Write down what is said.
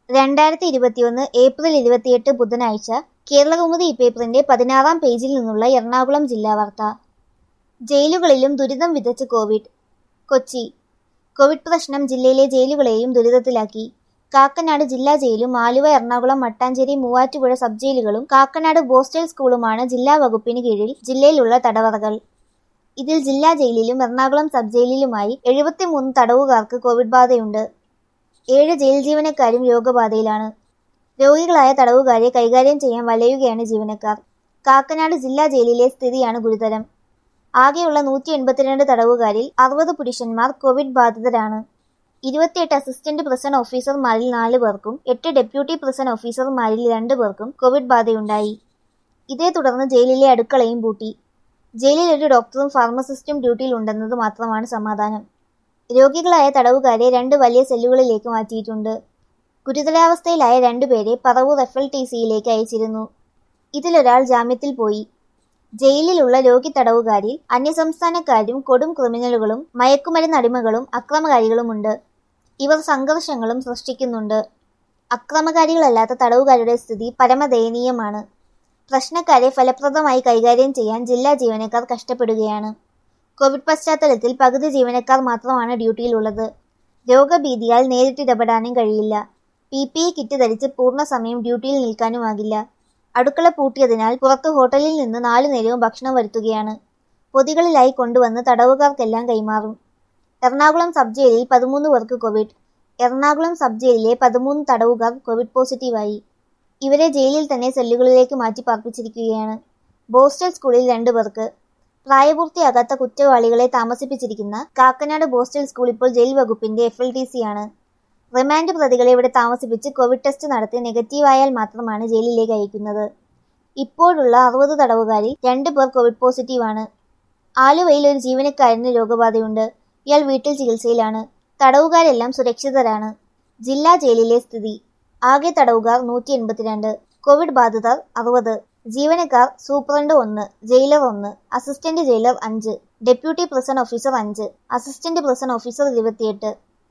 രണ്ടായിരത്തി ഇരുപത്തിയൊന്ന് ഏപ്രിൽ ഇരുപത്തിയെട്ട് ബുധനാഴ്ച കേരളകൗമുദി പേപ്പറിന്റെ പതിനാറാം പേജിൽ നിന്നുള്ള എറണാകുളം ജില്ലാ വാർത്ത ജയിലുകളിലും ദുരിതം വിതച്ച് കോവിഡ് കൊച്ചി കോവിഡ് പ്രശ്നം ജില്ലയിലെ ജയിലുകളെയും ദുരിതത്തിലാക്കി കാക്കനാട് ജില്ലാ ജയിലും ആലുവ എറണാകുളം മട്ടാഞ്ചേരി മൂവാറ്റുപുഴ സബ് ജയിലുകളും കാക്കനാട് ബോസ്റ്റൽ സ്കൂളുമാണ് ജില്ലാ വകുപ്പിന് കീഴിൽ ജില്ലയിലുള്ള തടവറകൾ ഇതിൽ ജില്ലാ ജയിലിലും എറണാകുളം സബ് ജയിലിലുമായി എഴുപത്തിമൂന്ന് തടവുകാർക്ക് കോവിഡ് ബാധയുണ്ട് ഏഴ് ജയിൽ ജീവനക്കാരും രോഗബാധയിലാണ് രോഗികളായ തടവുകാരെ കൈകാര്യം ചെയ്യാൻ വലയുകയാണ് ജീവനക്കാർ കാക്കനാട് ജില്ലാ ജയിലിലെ സ്ഥിതിയാണ് ഗുരുതരം ആകെയുള്ള നൂറ്റി എൺപത്തിരണ്ട് തടവുകാരിൽ അറുപത് പുരുഷന്മാർ കോവിഡ് ബാധിതരാണ് ഇരുപത്തിയെട്ട് അസിസ്റ്റന്റ് പ്രസൺ ഓഫീസർമാരിൽ നാല് പേർക്കും എട്ട് ഡെപ്യൂട്ടി പ്രസൺ ഓഫീസർമാരിൽ രണ്ട് പേർക്കും കോവിഡ് ബാധയുണ്ടായി ഇതേ തുടർന്ന് ജയിലിലെ അടുക്കളയും പൂട്ടി ജയിലിൽ ഒരു ഡോക്ടറും ഫാർമസിസ്റ്റും ഡ്യൂട്ടിയിലുണ്ടെന്നത് മാത്രമാണ് സമാധാനം രോഗികളായ തടവുകാരെ രണ്ട് വലിയ സെല്ലുകളിലേക്ക് മാറ്റിയിട്ടുണ്ട് ഗുരുതരാവസ്ഥയിലായ രണ്ടുപേരെ പറവൂർ എഫ് എൽ ടി സിയിലേക്ക് അയച്ചിരുന്നു ഇതിലൊരാൾ ജാമ്യത്തിൽ പോയി ജയിലിലുള്ള രോഗി തടവുകാരിൽ അന്യസംസ്ഥാനക്കാരും കൊടും ക്രിമിനലുകളും മയക്കുമരുന്ന് അടിമകളും അക്രമകാരികളുമുണ്ട് ഇവർ സംഘർഷങ്ങളും സൃഷ്ടിക്കുന്നുണ്ട് അക്രമകാരികളല്ലാത്ത തടവുകാരുടെ സ്ഥിതി പരമദയനീയമാണ് പ്രശ്നക്കാരെ ഫലപ്രദമായി കൈകാര്യം ചെയ്യാൻ ജില്ലാ ജീവനക്കാർ കഷ്ടപ്പെടുകയാണ് കോവിഡ് പശ്ചാത്തലത്തിൽ പകുതി ജീവനക്കാർ മാത്രമാണ് ഡ്യൂട്ടിയിലുള്ളത് രോഗഭീതിയാൽ നേരിട്ടിടപെടാനും കഴിയില്ല പി പി ഇ കിറ്റ് ധരിച്ച് പൂർണ്ണസമയം ഡ്യൂട്ടിയിൽ നിൽക്കാനുമാകില്ല അടുക്കള പൂട്ടിയതിനാൽ പുറത്ത് ഹോട്ടലിൽ നിന്ന് നാലു നേരവും ഭക്ഷണം വരുത്തുകയാണ് പൊതികളിലായി കൊണ്ടുവന്ന് തടവുകാർക്കെല്ലാം കൈമാറും എറണാകുളം സബ് ജയിലിൽ പതിമൂന്ന് പേർക്ക് കോവിഡ് എറണാകുളം സബ് ജയിലിലെ പതിമൂന്ന് തടവുകാർ കോവിഡ് പോസിറ്റീവായി ഇവരെ ജയിലിൽ തന്നെ സെല്ലുകളിലേക്ക് മാറ്റി പാർപ്പിച്ചിരിക്കുകയാണ് ബോസ്റ്റൽ സ്കൂളിൽ രണ്ടു പേർക്ക് പ്രായപൂർത്തിയാകാത്ത കുറ്റവാളികളെ താമസിപ്പിച്ചിരിക്കുന്ന കാക്കനാട് ബോസ്റ്റൽ സ്കൂൾ ഇപ്പോൾ ജയിൽ വകുപ്പിന്റെ എഫ് എൽ ടി സി ആണ് റിമാൻഡ് പ്രതികളെ ഇവിടെ താമസിപ്പിച്ച് കോവിഡ് ടെസ്റ്റ് നടത്തി നെഗറ്റീവായാൽ മാത്രമാണ് ജയിലിലേക്ക് അയക്കുന്നത് ഇപ്പോഴുള്ള അറുപത് തടവുകാരിൽ രണ്ട് പേർ കോവിഡ് പോസിറ്റീവാണ് ആലുവയിൽ ഒരു ജീവനക്കാരന് രോഗബാധയുണ്ട് ഇയാൾ വീട്ടിൽ ചികിത്സയിലാണ് തടവുകാരെല്ലാം സുരക്ഷിതരാണ് ജില്ലാ ജയിലിലെ സ്ഥിതി ആകെ തടവുകാർ നൂറ്റി എൺപത്തിരണ്ട് കോവിഡ് ബാധിതർ അറുപത് ജീവനക്കാർ സൂപ്രണ്ട് ഒന്ന് ജയിലർ ഒന്ന് അസിസ്റ്റന്റ് ജയിലർ അഞ്ച് ഡെപ്യൂട്ടി പ്രസൺ ഓഫീസർ അഞ്ച് അസിസ്റ്റന്റ് പ്രസൺ ഓഫീസർ ഇരുപത്തിയെട്ട്